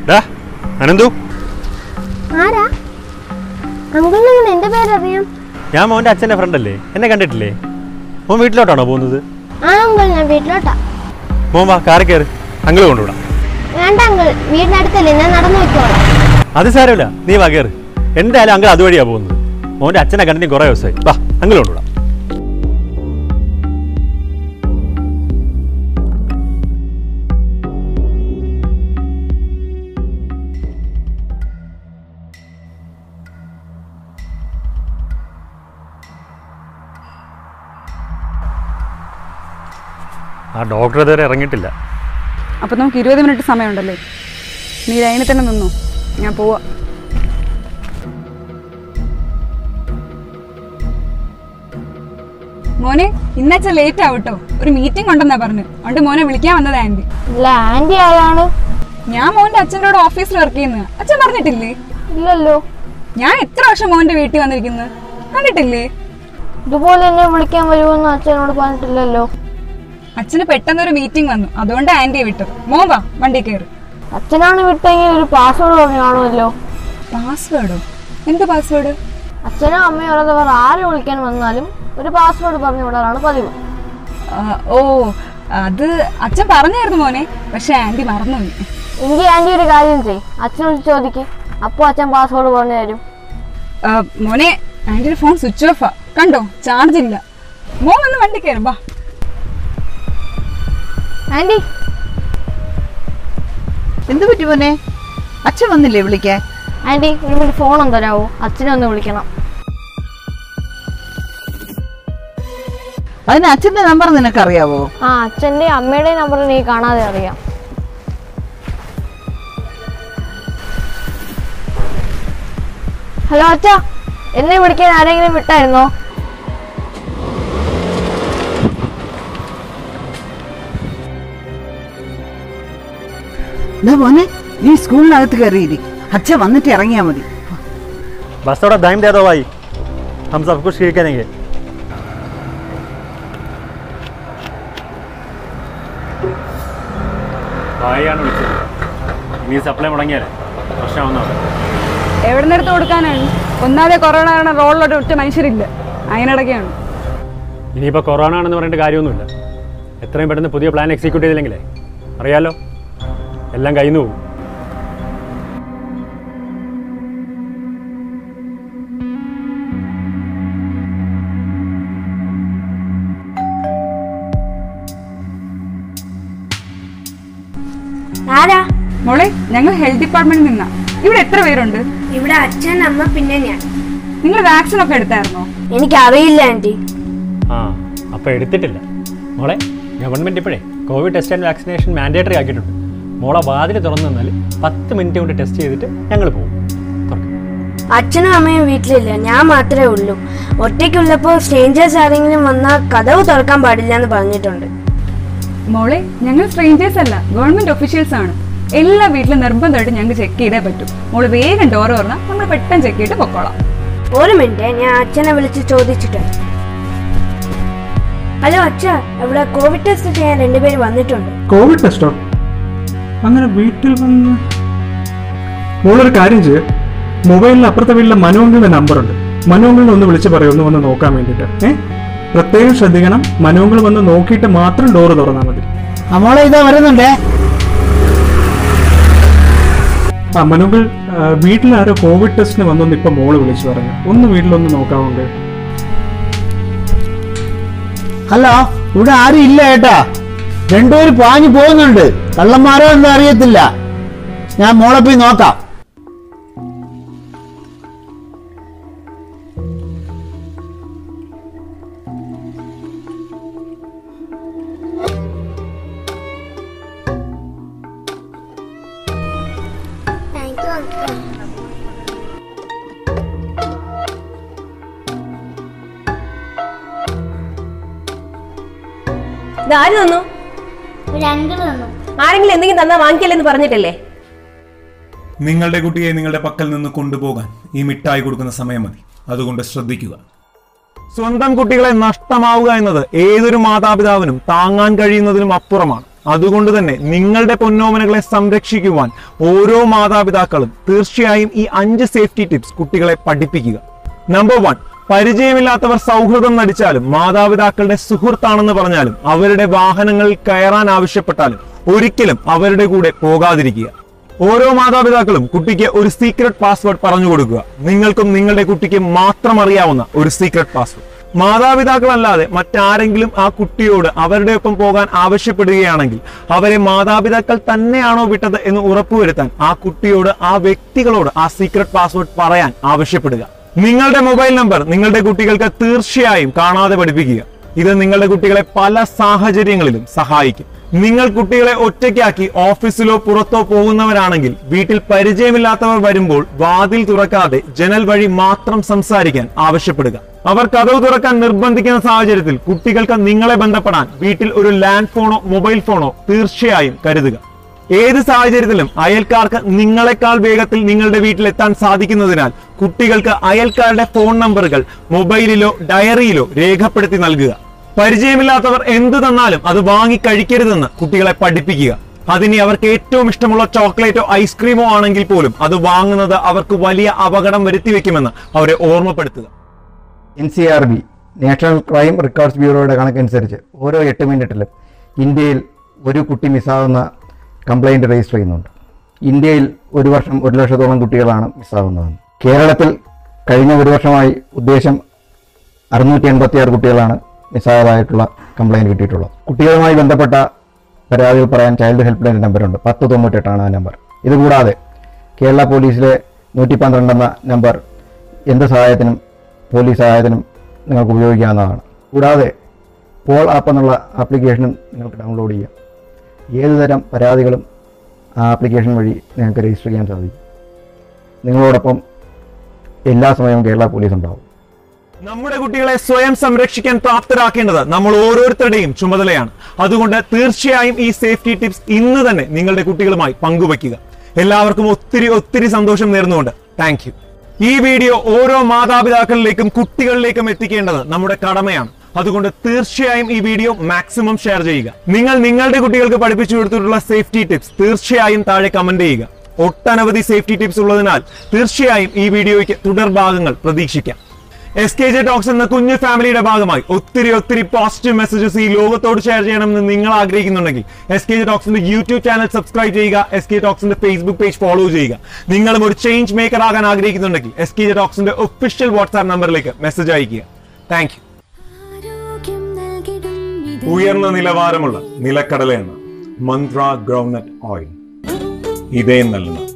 ഡാ അനന്തു ആരാ അങ്കിളിന് എന്റെ പേരറിയാം ഞാൻ മോൻ്റെ അച്ഛൻ്റെ ഫ്രണ്ട് അല്ലേ എന്നെ കണ്ടിട്ടില്ലേ മോൻ വീട്ടിലോട്ടാണോ പോകുന്നത് ആ അങ്കിൾ ഞാൻ വീട്ടിലോട്ടാ മോൻ വാ കാറി കയറി അങ്കിൾ കൊണ്ടുവിടാം വേണ്ട അങ്കിൾ വീടിനടുത്തല്ലേ ഞാൻ നടന്നു വെക്കോളാം അത് സാരമില്ല നീ വാ കയറി എന്തായാലും അങ്കിൾ അതുവഴിയാ പോകുന്നത് മോൻ്റെ അച്ഛനെ കണ്ടിട്ട് കുറേ ദിവസമായി വാ അങ്കിൾ കൊണ്ടുവിടാം ആ ഡോക്ടർ ഇതുവരെ ഇറങ്ങിയിട്ടില്ല അപ്പം നമുക്ക് ഇരുപത് മിനിറ്റ് സമയമുണ്ടല്ലേ നീ ലൈനിൽ തന്നെ നിന്നു ഞാൻ പോവാ മോനെ ഇന്നച്ച ലേറ്റ് ആവട്ടോ ഒരു മീറ്റിംഗ് ഉണ്ടെന്നാ പറഞ്ഞു അതുകൊണ്ട് മോനെ വിളിക്കാൻ വന്നതാ ആന്റി ഇല്ല ആന്റി ആരാണ് ഞാൻ മോന്റെ അച്ഛൻ്റെ കൂടെ ഓഫീസിൽ വർക്ക് ചെയ്യുന്നത് അച്ഛൻ പറഞ്ഞിട്ടില്ലേ ഇല്ലല്ലോ ഞാൻ എത്ര വർഷം മോന്റെ വീട്ടിൽ വന്നിരിക്കുന്നത് കണ്ടിട്ടില്ലേ ഇതുപോലെ എന്നെ വിളിക്കാൻ വരുമെന്ന് അച്ഛനോട് പറഞ്ഞിട്ടില്ലല്ലോ അച്ഛന് പെട്ടെന്നൊരു മീറ്റിംഗ് വന്നു അതുകൊണ്ട് ആന്റിയെ വിട്ടത് മോൻ വാ വണ്ടി കയറി അച്ഛനാണ് വിട്ടെങ്കിൽ ഒരു പാസ്വേഡ് പറഞ്ഞു കാണുമല്ലോ പാസ്വേഡോ എന്ത് പാസ്വേഡ് അച്ഛനോ അമ്മയോ അല്ലാത്തവർ ആര് വിളിക്കാൻ വന്നാലും ഒരു പാസ്വേഡ് പറഞ്ഞു വിടാറാണ് പതിവ് ഓ അത് അച്ഛൻ പറഞ്ഞായിരുന്നു മോനെ പക്ഷെ ആന്റി മറന്നുപോയി എങ്കിൽ ആന്റി ഒരു കാര്യം ചെയ് അച്ഛനോട് ചോദിക്ക് അപ്പോൾ അച്ഛൻ പാസ്വേഡ് പറഞ്ഞു തരും ആ, മോനെ ആന്റിയുടെ ഫോൺ സ്വിച്ച് ഓഫാ കണ്ടോ ചാർജ് ഇല്ല മോൻ വന്ന് വണ്ടി കയറും വാ ആന്റി എന്ത് പറ്റി മോനെ അച്ഛൻ വന്നില്ലേ വിളിക്കാൻ ആന്റി ഒരു മിനിറ്റ് ഫോൺ ഒന്ന് തരാവോ അച്ഛനെ ഒന്ന് വിളിക്കണം അതിന് അച്ഛന്റെ നമ്പർ നിനക്കറിയാവോ ആ അച്ഛന്റെ അമ്മയുടെ നമ്പർ നീ കാണാതെ അറിയാം ഹലോ അച്ഛ എന്നെ വിളിക്കാൻ ആരെങ്കിലും വിട്ടായിരുന്നോ എന്നാ മോനെ നീ സ്കൂളിനകത്ത് കയറിയിരി അച്ഛൻ വന്നിട്ട് ഇറങ്ങിയാ മതി बस थोड़ा टाइम दे दो भाई हम सब कुछ ठीक करेंगे ഭായിയാണ് വിളിച്ചത് നീ സപ്ലൈ മുടങ്ങിയാലേ പ്രശ്നമാവുന്നതാണ് എവിടെ നിന്നെടുത്ത് കൊടുക്കാനാണ് ഒന്നാതെ കൊറോണ കാരണം റോഡിലോട്ട് ഒറ്റ മനുഷ്യരില്ല അതിനിടയ്ക്കാണ് ഇനിയിപ്പോൾ കൊറോണ ആണെന്ന് പറഞ്ഞിട്ട് കാര്യമൊന്നുമില്ല എത്രയും പെട്ടെന്ന് പുതിയ പ്ലാൻ എക്സിക്യൂട്ട് ചെയ്തില്ലെങ്കിലേ അറിയാലോ എല്ലാം കയ്യിൽ നിന്ന് പോകും ആരാ മോളെ ഞങ്ങൾ ഹെൽത്ത് ഡിപ്പാർട്ട്മെന്റിൽ നിന്നാ ഇവിടെ എത്ര പേരുണ്ട് ഇവിടെ അച്ഛൻ അമ്മ പിന്നെ ഞാൻ നിങ്ങൾ വാക്സിൻ ഒക്കെ എടുത്തായിരുന്നോ എനിക്കറിയില്ല ആന്റി ആ അപ്പോൾ എടുത്തിട്ടില്ല മോളെ ഗവൺമെൻറ് ഇപ്പോഴേ covid test and vaccination mandatory ആക്കിയിട്ടുണ്ട് മോളെ വാതിൽ തുറന്നു തന്നാൽ പത്ത് മിനിറ്റ് കൊണ്ട് ടെസ്റ്റ് ചെയ്തിട്ട് ഞങ്ങൾ പോകും തുറക്ക്. അച്ഛനും അമ്മയും വീട്ടിലില്ല ഞാൻ മാത്രമേ ഉള്ളൂ ഒറ്റയ്ക്കുള്ളപ്പോൾ സ്ട്രേഞ്ചേഴ്സ് ആരെങ്കിലും വന്നാൽ കഥവ് തുറക്കാൻ പാടില്ല എന്ന് പറഞ്ഞിട്ടുണ്ട് മോളെ ഞങ്ങൾ സ്ട്രേഞ്ചേഴ്സ് അല്ല ഗവൺമെന്റ് ഒഫീഷ്യൽസ് ആണ് എല്ലാ വീട്ടിലും നിർബന്ധമായിട്ട് ഞങ്ങൾക്ക് ചെക്ക് ചെയ്തേ പറ്റൂ മോള് വേഗം ഡോർ തുറന്നാൽ നമ്മൾ പെട്ടെന്ന് ചെക്ക് ചെയ്തിട്ട് പൊക്കോളാം ഒരു മിനിറ്റ് ഞാൻ അച്ഛനെ വിളിച്ച് ചോദിച്ചിട്ടുണ്ട് ഹലോ അച്ഛ ഇവിടെ കോവിഡ് ടെസ്റ്റ് ചെയ്യാൻ രണ്ടുപേര് വന്നിട്ടുണ്ട് കോവിഡ് ടെസ്റ്റോ അങ്ങനെ വീട്ടിൽ വന്ന് മോളൊരു കാര്യം ചെയ്യ് മൊബൈലിൽ അപ്പുറത്തെ വീട്ടിലെ മനുവങ്ങളുടെ നമ്പറുണ്ട് മനുവങ്കിളിനെ ഒന്ന് വിളിച്ച് പറയും ഒന്ന് വന്ന് നോക്കാൻ വേണ്ടിയിട്ട് ഏ പ്രത്യേകം ശ്രദ്ധിക്കണം മനുവങ്കിൾ വന്ന് നോക്കിയിട്ട് മാത്രം ഡോറ് തുറന്നാൽ മതി മോളെ ഇതാ വരുന്നുണ്ടേ ആ മനുവങ്കിൾ വീട്ടിലാരോ കോവിഡ് ടെസ്റ്റിന് വന്നൊന്ന് ഇപ്പൊ മോള് വിളിച്ചു പറഞ്ഞു ഒന്ന് വീട്ടിലൊന്ന് നോക്കാവുണ്ട് ഹലോ ഇവിടെ ആരും ഇല്ല ഏട്ടാ രണ്ടുപേര് പാഞ്ഞു പോകുന്നുണ്ട് കള്ളന്മാരോ എന്താ അറിയത്തില്ല ഞാൻ മോളെ പോയി നോക്കാം ഇതാര് തന്നു ആരെങ്കിലും എന്തെങ്കിലും തന്നാ വാങ്ങിക്കല്ലെന്ന് പറഞ്ഞിട്ടല്ലേ നിങ്ങളുടെ കുട്ടിയെ നിങ്ങളുടെ പക്കൽ നിന്ന് കൊണ്ടുപോകാൻ ഈ മിഠായി കൊടുക്കുന്ന സമയം മതി അതുകൊണ്ട് ശ്രദ്ധിക്കുക സ്വന്തം കുട്ടികളെ നഷ്ടമാവുക എന്നത് ഏതൊരു മാതാപിതാവിനും താങ്ങാൻ കഴിയുന്നതിനും അപ്പുറമാണ് അതുകൊണ്ട് തന്നെ നിങ്ങളുടെ പൊന്നോമനകളെ സംരക്ഷിക്കുവാൻ ഓരോ മാതാപിതാക്കളും തീർച്ചയായും ഈ അഞ്ച് സേഫ്റ്റി ടിപ്സ് കുട്ടികളെ പഠിപ്പിക്കുക നമ്പർ വൺ പരിചയമില്ലാത്തവർ സൗഹൃദം നടിച്ചാലും മാതാപിതാക്കളുടെ സുഹൃത്താണെന്ന് പറഞ്ഞാലും അവരുടെ വാഹനങ്ങളിൽ കയറാൻ ആവശ്യപ്പെട്ടാലും ഒരിക്കലും അവരുടെ കൂടെ പോകാതിരിക്കുക ഓരോ മാതാപിതാക്കളും കുട്ടിക്ക് ഒരു സീക്രട്ട് പാസ്വേഡ് പറഞ്ഞു കൊടുക്കുക നിങ്ങൾക്കും നിങ്ങളുടെ കുട്ടിക്ക് മാത്രം അറിയാവുന്ന ഒരു സീക്രട്ട് പാസ്വേഡ് മാതാപിതാക്കളല്ലാതെ മറ്റാരെങ്കിലും ആ കുട്ടിയോട് അവരുടെ ഒപ്പം പോകാൻ ആവശ്യപ്പെടുകയാണെങ്കിൽ അവരെ മാതാപിതാക്കൾ തന്നെയാണോ വിട്ടത് എന്ന് ഉറപ്പുവരുത്താൻ ആ കുട്ടിയോട് ആ വ്യക്തികളോട് ആ സീക്രട്ട് പാസ്വേഡ് പറയാൻ ആവശ്യപ്പെടുക നിങ്ങളുടെ മൊബൈൽ നമ്പർ നിങ്ങളുടെ കുട്ടികൾക്ക് തീർച്ചയായും കാണാതെ പഠിപ്പിക്കുക ഇത് നിങ്ങളുടെ കുട്ടികളെ പല സാഹചര്യങ്ങളിലും സഹായിക്കും നിങ്ങൾ കുട്ടികളെ ഒറ്റയ്ക്കാക്കി ഓഫീസിലോ പുറത്തോ പോകുന്നവരാണെങ്കിൽ വീട്ടിൽ പരിചയമില്ലാത്തവർ വരുമ്പോൾ വാതിൽ തുറക്കാതെ ജനൽ വഴി മാത്രം സംസാരിക്കാൻ ആവശ്യപ്പെടുക അവർ കഥവ് തുറക്കാൻ നിർബന്ധിക്കുന്ന സാഹചര്യത്തിൽ കുട്ടികൾക്ക് നിങ്ങളെ ബന്ധപ്പെടാൻ വീട്ടിൽ ഒരു ലാൻഡ് ഫോണോ മൊബൈൽ ഫോണോ തീർച്ചയായും കരുതുക ഏത് സാഹചര്യത്തിലും അയൽക്കാർക്ക് നിങ്ങളെക്കാൾ വേഗത്തിൽ നിങ്ങളുടെ വീട്ടിലെത്താൻ സാധിക്കുന്നതിനാൽ കുട്ടികൾക്ക് അയൽക്കാരുടെ ഫോൺ നമ്പറുകൾ മൊബൈലിലോ ഡയറിയിലോ രേഖപ്പെടുത്തി നൽകുക പരിചയമില്ലാത്തവർ എന്തു തന്നാലും അത് വാങ്ങി കഴിക്കരുതെന്ന് കുട്ടികളെ പഠിപ്പിക്കുക അതിനി അവർക്ക് ഏറ്റവും ഇഷ്ടമുള്ള ചോക്ലേറ്റോ ഐസ്ക്രീമോ ആണെങ്കിൽ പോലും അത് വാങ്ങുന്നത് അവർക്ക് വലിയ അപകടം വരുത്തിവെക്കുമെന്ന് അവരെ ഓർമ്മപ്പെടുത്തുക N C R B national crime records ബ്യൂറോയുടെ കണക്കനുസരിച്ച് ഓരോ എട്ട് മിനിറ്റിലും ഇന്ത്യയിൽ ഒരു കുട്ടി മിസ്സാവുന്ന കംപ്ലൈൻറ്റ് രജിസ്റ്റർ ചെയ്യുന്നുണ്ട് ഇന്ത്യയിൽ ഒരു വർഷം ഒരു ലക്ഷത്തോളം കുട്ടികളാണ് മിസ്സാവുന്നത് കേരളത്തിൽ കഴിഞ്ഞ ഒരു വർഷമായി ഉദ്ദേശം അറുന്നൂറ്റി എൺപത്തി ആറ് കുട്ടികളാണ് മിസ്സായതായിട്ടുള്ള കംപ്ലൈൻറ്റ് കിട്ടിയിട്ടുള്ളത് കുട്ടികളുമായി ബന്ധപ്പെട്ട പരാതികൾ പറയാൻ ചൈൽഡ് ഹെൽപ്പ് ലൈൻ നമ്പറുണ്ട് പത്ത് തൊണ്ണൂറ്റെട്ടാണ് ആ നമ്പർ ഇതുകൂടാതെ കേരള പോലീസിലെ നൂറ്റി പന്ത്രണ്ട് എന്ന നമ്പർ എന്ത് സഹായത്തിനും പോലീസ് സഹായത്തിനും നിങ്ങൾക്ക് ഉപയോഗിക്കാവുന്നതാണ് കൂടാതെ പോൾ ആപ്പ് എന്നുള്ള ആപ്ലിക്കേഷനും നിങ്ങൾക്ക് ഡൗൺലോഡ് ചെയ്യാം ഏത് തരം പരാതികളും ആ ആപ്ലിക്കേഷൻ വഴി നിങ്ങൾക്ക് രജിസ്റ്റർ ചെയ്യാൻ സാധിക്കും നിങ്ങളോടൊപ്പം എല്ലാ സമയവും കേരള പോലീസ് ഉണ്ടാവും നമ്മുടെ കുട്ടികളെ സ്വയം സംരക്ഷിക്കാൻ പ്രാപ്തരാക്കേണ്ടത് നമ്മൾ ഓരോരുത്തരുടെയും ചുമതലയാണ് അതുകൊണ്ട് തീർച്ചയായും ഈ സേഫ്റ്റി ടിപ്സ് ഇന്ന് തന്നെ നിങ്ങളുടെ കുട്ടികളുമായി പങ്കുവയ്ക്കുക എല്ലാവർക്കും ഒത്തിരി ഒത്തിരി സന്തോഷം നേർന്നുകൊണ്ട് താങ്ക് യു ഈ വീഡിയോ ഓരോ മാതാപിതാക്കളിലേക്കും കുട്ടികളിലേക്കും എത്തിക്കേണ്ടത് നമ്മുടെ കടമയാണ് അതുകൊണ്ട് തീർച്ചയായും ഈ വീഡിയോ മാക്സിമം ഷെയർ ചെയ്യുക നിങ്ങൾ നിങ്ങളുടെ കുട്ടികൾക്ക് പഠിപ്പിച്ചു കൊടുത്തിട്ടുള്ള സേഫ്റ്റി ടിപ്സ് തീർച്ചയായും താഴെ കമന്റ് ചെയ്യുക ഒട്ടനവധി സേഫ്റ്റി ടിപ്സ് ഉള്ളതിനാൽ തീർച്ചയായും ഈ വീഡിയോയ്ക്ക് തുടർ ഭാഗങ്ങൾ പ്രതീക്ഷിക്കാം എസ് കെ ജെ ടോക്സ് എന്ന കുഞ്ഞു ഫാമിലിയുടെ ഭാഗമായി ഒത്തിരി ഒത്തിരി പോസിറ്റീവ് മെസ്സേജസ് ഈ ലോകത്തോട് ഷെയർ ചെയ്യണമെന്ന് നിങ്ങൾ ആഗ്രഹിക്കുന്നുണ്ടെങ്കിൽ എസ് കെ ജെ ടോക്സിന്റെ യൂട്യൂബ് ചാനൽ സബ്സ്ക്രൈബ് ചെയ്യുക എസ് കെ ടോക്സിന്റെ ഫേസ്ബുക്ക് പേജ് ഫോളോ ചെയ്യുക നിങ്ങളും ഒരു ചേഞ്ച് മേക്കർ ആകാൻ ആഗ്രഹിക്കുന്നുണ്ടെങ്കിൽ എസ് കെ ജെ ടോക്സിന്റെ ഒഫീഷ്യൽ വാട്സാപ്പ് നമ്പറിലേക്ക് മെസ്സേജ് അയക്കുക താങ്ക് യു ഉയർന്ന നിലവാരമുള്ള നിലക്കടലയെണ്ണ മന്ത്ര ഗ്രൗണ്ട്നട്ട് ഓയിൽ ഇതേ നൽകുന്ന